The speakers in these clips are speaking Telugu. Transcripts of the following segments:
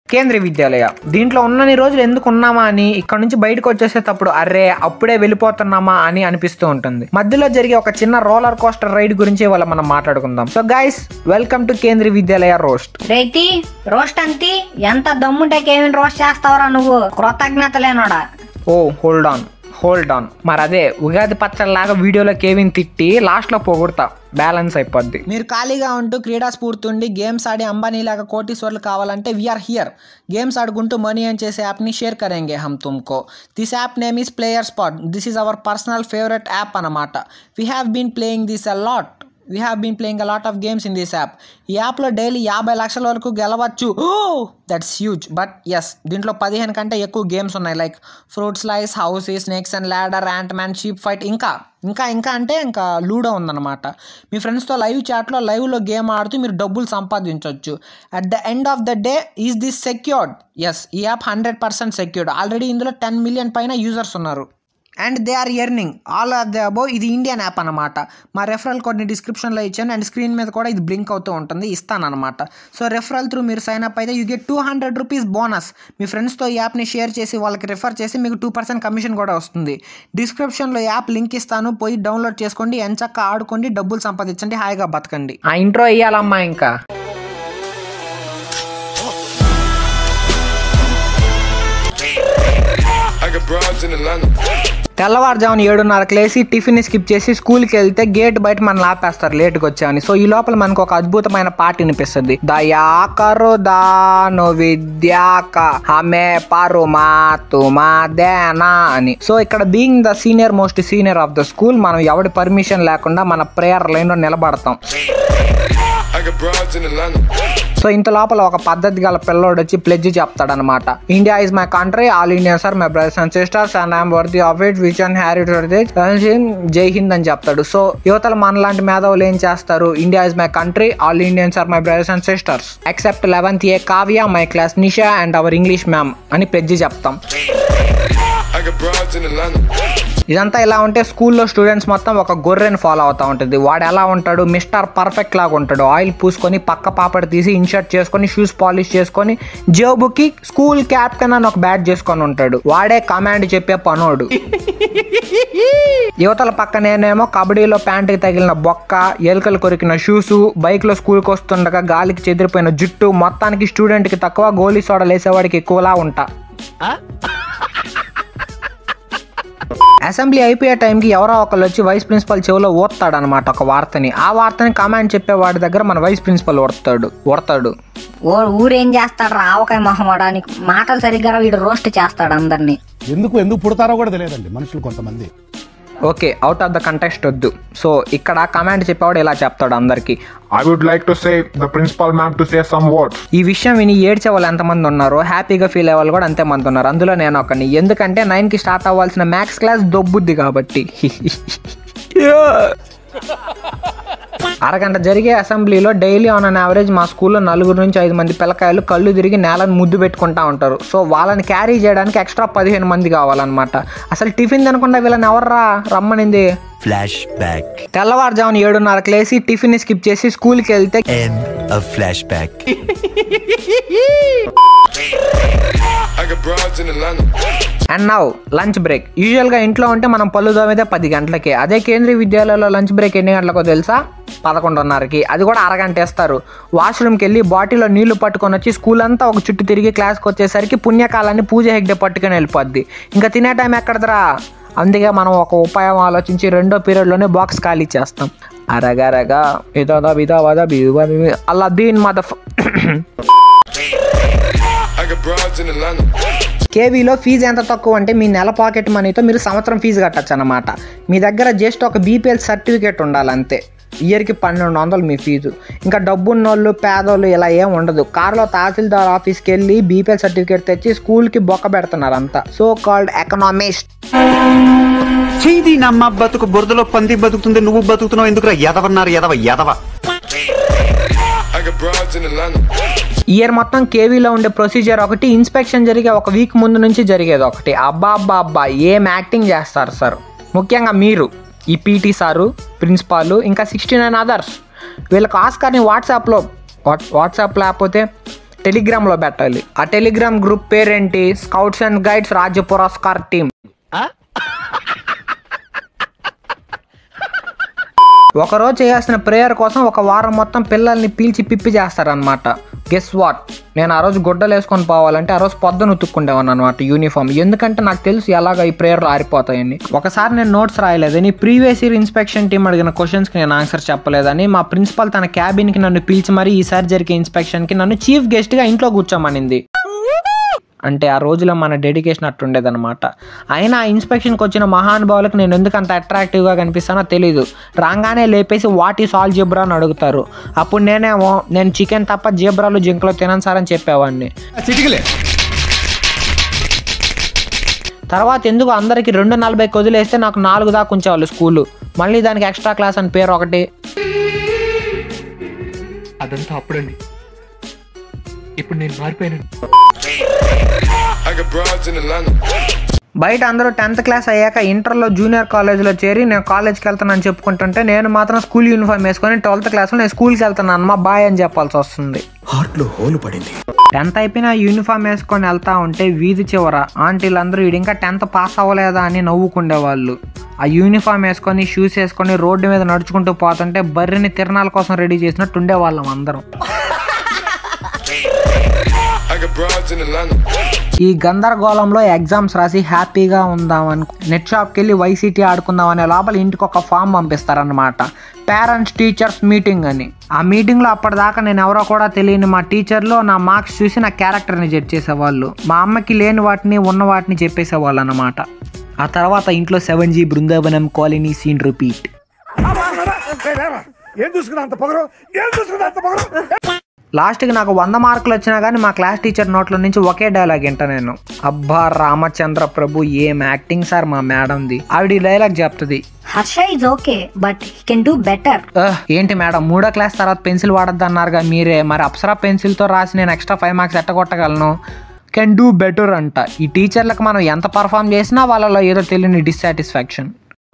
కేంద్రీయ విద్యాలయ దీంట్లో ఉన్నన్ని రోజులు ఎందుకు ఉన్నామా అని ఇక్కడ నుంచి బయటకు వచ్చేసేటప్పుడు అరే అప్పుడే వెళ్ళిపోతున్నామా అని అనిపిస్తూ ఉంటుంది మధ్యలో జరిగే ఒక చిన్న రోలర్ కోస్టర్ రైడ్ గురించి ఇవాళ మనం మాట్లాడుకుందాం సో గైస్ వెల్కమ్ టు కేంద్రీయ విద్యాలయ రోస్ట్ రేటి రోస్ట్ అంతి ఎంత దమ్ముంటే కేవిన్ రోస్ట్ చేస్తావురా నువ్వు కృతజ్ఞత లేనోడా oh hold on hold on మరి అదే ఉగాది పచ్చడిలాగా వీడియోలో కేవిన్ తిట్టి లాస్ట్లో పొగుడతా బ్యాలెన్స్ అయిపోద్ది మీరు ఖాళీగా ఉంటూ క్రీడా స్ఫూర్తి ఉండి గేమ్స్ ఆడి అంబానీలాగా కోటీశ్వర్లు కావాలంటే వీఆర్ హియర్ గేమ్స్ ఆడుకుంటూ మనీ అని చేసే యాప్ని షేర్ కరేంగే హమ్ తుమ్కో this app name is player spot this is our personal favourite app అనమాట we have been playing this a lot we have been playing a lot of games in this app ఈ యాప్లో డైలీ యాభై లక్షల వరకు గెలవచ్చు దట్స్ హ్యూజ్ బట్ ఎస్ దీంట్లో పదిహేను కంటే ఎక్కువ గేమ్స్ ఉన్నాయి like fruit slice house snakes and ladder ant man sheep fight ఇంకా ఇంకా ఇంకా అంటే ఇంకా లూడో ఉందన్నమాట మీ ఫ్రెండ్స్తో లైవ్ చాట్లో లైవ్లో గేమ్ ఆడుతూ మీరు డబ్బులు సంపాదించవచ్చు at the end of the day is this secured yes ఈ app hundred percent secured already ఇందులో టెన్ మిలియన్ పైన యూజర్స్ ఉన్నారు and they are earning all of the above ఇది ఇండియన్ యాప్ అనమాట మా రెఫరల్ కోడ్ని డిస్క్రిప్షన్లో ఇచ్చాను అండ్ స్క్రీన్ మీద కూడా ఇది బ్లింక్ అవుతూ ఉంటుంది ఇస్తానన్నమాట సో రెఫరల్ త్రూ మీరు సైన్ అప్ అయితే you get two hundred rupees bonus మీ ఫ్రెండ్స్తో ఈ యాప్ని షేర్ చేసి వాళ్ళకి రిఫర్ చేసి మీకు టూ పర్సెంట్ కమిషన్ కూడా వస్తుంది డిస్క్రిప్షన్లో యాప్ లింక్ ఇస్తాను పోయి డౌన్లోడ్ చేసుకోండి ఎంచక్క ఆడుకోండి డబ్బులు సంపాదించండి హాయిగా బతకండి ఆ ఇంట్రో ఇయ్యాలమ్మా ఇంకా I got broads in Atlanta. తెల్లవారుజామున ఏడున్నరకు లేసి టిఫిన్ స్కిప్ చేసి స్కూల్కి వెళ్తే గేట్ బయట మనం ఆపేస్తారు లేట్కి వచ్చామని సో ఈ లోపల మనకు ఒక అద్భుతమైన పాట వినిపిస్తుంది దయాకరు దాను విద్యాక హమే పరుమా తుమా దేనా అని సో ఇక్కడ being the senior most senior of the school మనం ఎవడి పర్మిషన్ లేకుండా మన ప్రేయర్ లైన్లో నిలబడతాం I got broads in Atlanta. So ఇంత లోపల ఒక పద్ధతి గల పిల్లోడు వచ్చి ప్లెడ్జ్ చెప్తాడనమాట India is my country all Indians are my brothers and sisters and I'm worthy of it which and హ్యారీ జై హింద్ అని చెప్తాడు సో యువతలు మనలాంటి మేధావులు ఏం చేస్తారు India is my country all Indians are my brothers and sisters except eleventh A Kavya my class Nisha and our English ma'am అని ప్లెడ్జ్ చెప్తాం I got broads in Atlanta. ఇదంతా ఇలా ఉంటే స్కూల్లో స్టూడెంట్స్ మొత్తం ఒక గొర్రెని ఫాలో అవుతూ ఉంటుంది వాడు ఎలా ఉంటాడు మిస్టర్ పర్ఫెక్ట్ లాగా ఉంటాడు ఆయిల్ పూసుకొని పక్క పాపడి తీసి ఇన్షర్ట్ చేసుకొని షూస్ పాలిష్ చేసుకొని జేబుకి స్కూల్ క్యాప్టెన్ అని ఒక బ్యాట్ చేసుకొని ఉంటాడు వాడే కమాండ్ చెప్పే పనోడు యువతల పక్కనేనేమో కబడ్డీలో ప్యాంటుకి తగిలిన బొక్క ఎలుకలు కొరికిన షూస్ బైక్లో స్కూల్కి వస్తుండగా గాలికి చెదిరిపోయిన జుట్టు మొత్తానికి స్టూడెంట్కి తక్కువ గోలీ సోడా లేసేవాడికి ఎక్కువలా ఉంటా అసెంబ్లీ అయిపోయే టైంకి ఎవరో ఒకళ్ళు వచ్చి వైస్ ప్రిన్సిపల్ చెవిలో ఓడతాడనమాట ఒక వార్తని ఆ వార్తని కమాండ్ చెప్పే వాడి దగ్గర మన వైస్ ప్రిన్సిపల్ ఓడతాడు ఓడతాడు ఓ ఊరేం చేస్తాడు ఆవకాయ మొహమడానికి మాటలు సరిగ్గా వీడు రోస్ట్ చేస్తాడు అందరినీ ఎందుకు ఎందుకు పుడతారో కూడా తెలియదండి మనుషులు కొంతమంది okay out of the contest వద్దు సో ఇక్కడ కమాండ్ చెప్పేవాడు ఇలా చెప్తాడు అందరికి I would like to say the principal ma'am to say some words. ఈ విషయం విని ఏడ్చే వాళ్ళు ఎంతమంది ఉన్నారో హ్యాపీగా ఫీల్ అయ్యే వాళ్ళు కూడా అంతే మంది ఉన్నారు అందులో నేను ఒకని ఎందుకంటే నైన్కి స్టార్ట్ అవ్వాల్సిన మ్యాథ్స్ క్లాస్ దొబ్బుద్ది కాబట్టి అరగంట జరిగే అసెంబ్లీలో డైలీ ఆన్ అన్ యావరేజ్ మా స్కూల్లో నలుగురు నుంచి ఐదు మంది పిల్లకాయలు కళ్ళు తిరిగి నేలను ముద్దు పెట్టుకుంటా ఉంటారు సో వాళ్ళని క్యారీ చేయడానికి ఎక్స్ట్రా పదిహేను మంది కావాలన్నమాట అసలు టిఫిన్ తినకుండా వీళ్ళని ఎవర్రా రమ్మనింది Flashback. తెల్లవారుజామున ఏడున్నరకు లేసి టిఫిన్ స్కిప్ చేసి స్కూల్కి వెళ్తే End of flashback. I got broads in Atlanta. And now lunch break యూజువల్గా ఇంట్లో ఉంటే మనం పళ్ళు తోమితే పది గంటలకి అదే కేంద్రీయ విద్యాలయంలో లంచ్ బ్రేక్ ఎన్ని గంటలకో తెలుసా పదకొండున్నరకి అది కూడా అరగంట వేస్తారు వాష్రూమ్కి వెళ్ళి బాటిల్లో నీళ్లు పట్టుకొని వచ్చి స్కూల్ అంతా ఒక చుట్టూ తిరిగి క్లాస్కి వచ్చేసరికి పుణ్యకాలాన్ని పూజ హెగ్డే పట్టుకొని వెళ్ళిపోద్ది ఇంకా తినే టైం ఎక్కడదరా అందుకే మనం ఒక ఉపాయం ఆలోచించి రెండో పీరియడ్లోనే బాక్స్ ఖాళీ చేస్తాం అరగరగా ఇదో బిదో వద అలా దీని మద I got broads in Atlanta. కేవీలో ఫీజు ఎంత తక్కువ అంటే మీ నెల పాకెట్ మనీతో మీరు సంవత్సరం ఫీజు కట్టచ్చు అనమాట మీ దగ్గర జస్ట్ ఒక బీపీఎల్ సర్టిఫికేట్ ఉండాలి అంతే ఇయర్కి పన్నెండు వందలు మీ ఫీజు ఇంకా డబ్బున్నోళ్ళు పేదోళ్ళు ఇలా ఏం ఉండదు కారులో తహసీల్దార్ ఆఫీస్కి వెళ్ళి బీపీఎల్ సర్టిఫికేట్ తెచ్చి స్కూల్కి బొక్క పెడుతున్నారు అంతా సో కాల్డ్ ఎకనామిస్ట్ చేది నమ్మ బతుకు బురదలో పంది బతుకుతుంది నువ్వు బతుకుతున్నావు ఎందుకురా ఎదవన్నారు ఎదవ ఎదవ I got broads in Atlanta. Year మొత్తం కేవీలో ఉండే ప్రొసీజర్ ఒకటి ఇన్స్పెక్షన్ జరిగే ఒక వీక్ ముందు నుంచి జరిగేది ఒకటి అబ్బా అబ్బా అబ్బా ఏం యాక్టింగ్ చేస్తారు సార్ ముఖ్యంగా మీరు ఈ పీటీ సారు ప్రిన్సిపాల్ ఇంకా సిక్స్టీ నైన్ అదర్స్ వీళ్ళకి ఆస్కార్ని వాట్సాప్లో వాట్ వాట్సాప్ లేకపోతే టెలిగ్రామ్లో పెట్టాలి ఆ టెలిగ్రామ్ గ్రూప్ పేరేంటి scouts and guides Rajya Puraskar team ఒకరోజు చేయాల్సిన ప్రేయర్ కోసం ఒక వారం మొత్తం పిల్లల్ని పీల్చి పిప్పి చేస్తారనమాట గెస్ వాట్ నేను ఆ రోజు గుడ్డలు వేసుకొని పోవాలంటే ఆ రోజు పొద్దున ఉతుక్కుండేవాను అనమాట యూనిఫామ్ ఎందుకంటే నాకు తెలుసు ఎలాగ ఈ ప్రేయర్లు ఆరిపోతాయని ఒకసారి నేను నోట్స్ రాయలేదని ప్రీవియస్ ఇయర్ ఇన్స్పెక్షన్ టీం అడిగిన క్వశ్చన్స్కి నేను ఆన్సర్ చెప్పలేదని మా ప్రిన్సిపల్ తన క్యాబిన్కి నన్ను పిలిచి మరీ ఈసారి జరిగే ఇన్స్పెక్షన్కి నన్ను చీఫ్ గెస్ట్గా ఇంట్లో కూర్చోమనింది అంటే ఆ రోజులో మన డెడికేషన్ అట్టుండేదన్నమాట అయినా ఆ ఇన్స్పెక్షన్కి వచ్చిన మహానుభావులకు నేను ఎందుకు అంత అట్రాక్టివ్గా కనిపిస్తానో తెలీదు రాగానే లేపేసి వాట్ ఈస్ ఆల్ జిబ్రా అని అడుగుతారు అప్పుడు నేనేమో నేను చికెన్ తప్ప జీబ్రాలు జింకలు తినను సార్ అని చెప్పేవాడిని తర్వాత ఎందుకు అందరికి రెండు నలభైకి వదిలేస్తే నాకు నాలుగు దాకా ఉంచేవాళ్ళు స్కూలు మళ్ళీ దానికి ఎక్స్ట్రా క్లాస్ అని పేరు ఒకటి అదంతా అప్పుడండి ఇప్పుడు నేను మారిపోయాను I got broads in Atlanta. బయట అందరూ టెన్త్ క్లాస్ అయ్యాక ఇంటర్లో జూనియర్ కాలేజ్లో చేరి నేను కాలేజ్కి వెళ్తానని చెప్పుకుంటుంటే నేను మాత్రం స్కూల్ యూనిఫామ్ వేసుకొని ట్వెల్త్ క్లాస్లో నేను స్కూల్కి వెళ్తున్నాను మా బాయ్ అని చెప్పాల్సి వస్తుంది టెన్త్ అయిపోయిన యూనిఫామ్ వేసుకొని వెళ్తా ఉంటే వీధి చివర ఆంటీలందరూ వీడు ఇంకా టెన్త్ పాస్ అవ్వలేదా అని నవ్వుకుండేవాళ్ళు ఆ యూనిఫామ్ వేసుకొని షూస్ వేసుకొని రోడ్డు మీద నడుచుకుంటూ పోతుంటే బర్రెని తిరణాల కోసం రెడీ చేసినట్టు ఉండేవాళ్ళం అందరం I got broads in Atlanta. ఈ గందరగోళంలో ఎగ్జామ్స్ రాసి హ్యాపీగా ఉందామని నెట్ షాప్కి వెళ్ళి వైసీటీ ఆడుకుందాం అనే లోపల ఇంటికి ఒక ఫామ్ పంపిస్తారనమాట పేరెంట్స్ టీచర్స్ మీటింగ్ అని ఆ మీటింగ్లో అప్పటిదాకా నేను ఎవరో కూడా తెలియని మా టీచర్లు నా మార్క్స్ చూసి నా క్యారెక్టర్ని జడ్జ్ చేసేవాళ్ళు మా అమ్మకి లేని వాటిని ఉన్న వాటిని చెప్పేసేవాళ్ళు అనమాట ఆ తర్వాత ఇంట్లో seven G Brindavanam Colony scene repeat లాస్ట్కి నాకు వంద మార్కులు వచ్చినా కానీ మా క్లాస్ టీచర్ నోట్ల నుంచి ఒకే డైలాగ్ వింటా నేను అబ్బా రామచంద్ర ప్రభు ఏం యాక్టింగ్ సార్ మా మేడంది ఆవిడ ఈ డైలాగ్ చెప్తుంది Harsha is okay but he can do better "అహ్, ఏంటి మేడం మూడో క్లాస్ తర్వాత పెన్సిల్ వాడద్దు అన్నారుగా మీరే మరి అప్సరా పెన్సిల్తో రాసి నేను ఎక్స్ట్రా ఫైవ్ మార్క్స్ ఎట్టగొట్టగలను కెన్ డూ బెటర్ అంట ఈ టీచర్లకు మనం ఎంత పర్ఫామ్ చేసినా వాళ్ళలో ఏదో తెలియని డిస్సాటిస్ఫాక్షన్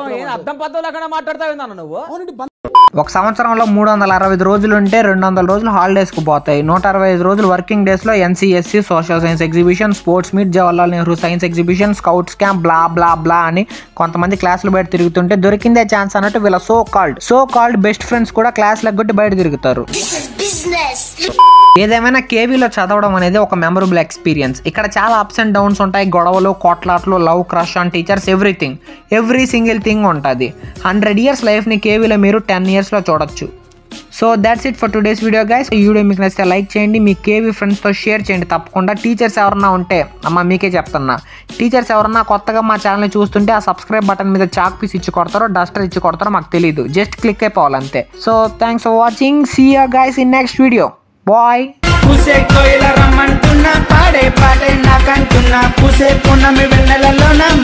ఒక సంవత్సరంలో మూడు వందల అరవై ఐదు రోజులు ఉంటే రెండు వందల రోజులు హాలిడేస్కి పోతాయి నూట అరవై ఐదు రోజులు వర్కింగ్ డేస్లో NCSC social science exhibition sports meet Jawaharlal Nehru science exhibition scouts camp blah blah blah అని కొంతమంది క్లాసులు బయట తిరుగుతుంటే దొరికిందే ఛాన్స్ అన్నట్టు వీళ్ళ so called so called best friends కూడా క్లాస్ లెగ్గొట్టి బయట తిరుగుతారు ఏదేమైనా కేవీలో చదవడం అనేది ఒక మెమరబుల్ ఎక్స్పీరియన్స్ ఇక్కడ చాలా అప్స్ అండ్ డౌన్స్ ఉంటాయి గొడవలు కొట్లాట్లు love crush and teachers everything every single thing ఉంటుంది హండ్రెడ్ ఇయర్స్ లైఫ్ని కేవీలో మీరు టెన్ ఇయర్స్లో చూడొచ్చు so that's it for today's video guys ఈ వీడియో మీకు నచ్చితే లైక్ చేయండి మీ కేవీ ఫ్రెండ్స్తో షేర్ చేయండి తప్పకుండా టీచర్స్ ఎవరన్నా ఉంటే అమ్మ మీకే చెప్తున్నా టీచర్స్ ఎవరన్నా కొత్తగా మా ఛానల్ చూస్తుంటే ఆ సబ్స్క్రైబ్ బటన్ మీద చాక్ పీస్ ఇచ్చి కొడతారో డస్టర్ ఇచ్చి కొడతారో మాకు తెలియదు జస్ట్ క్లిక్ అయిపోవాలి అంతే so thanks for watching see you guys in next video bye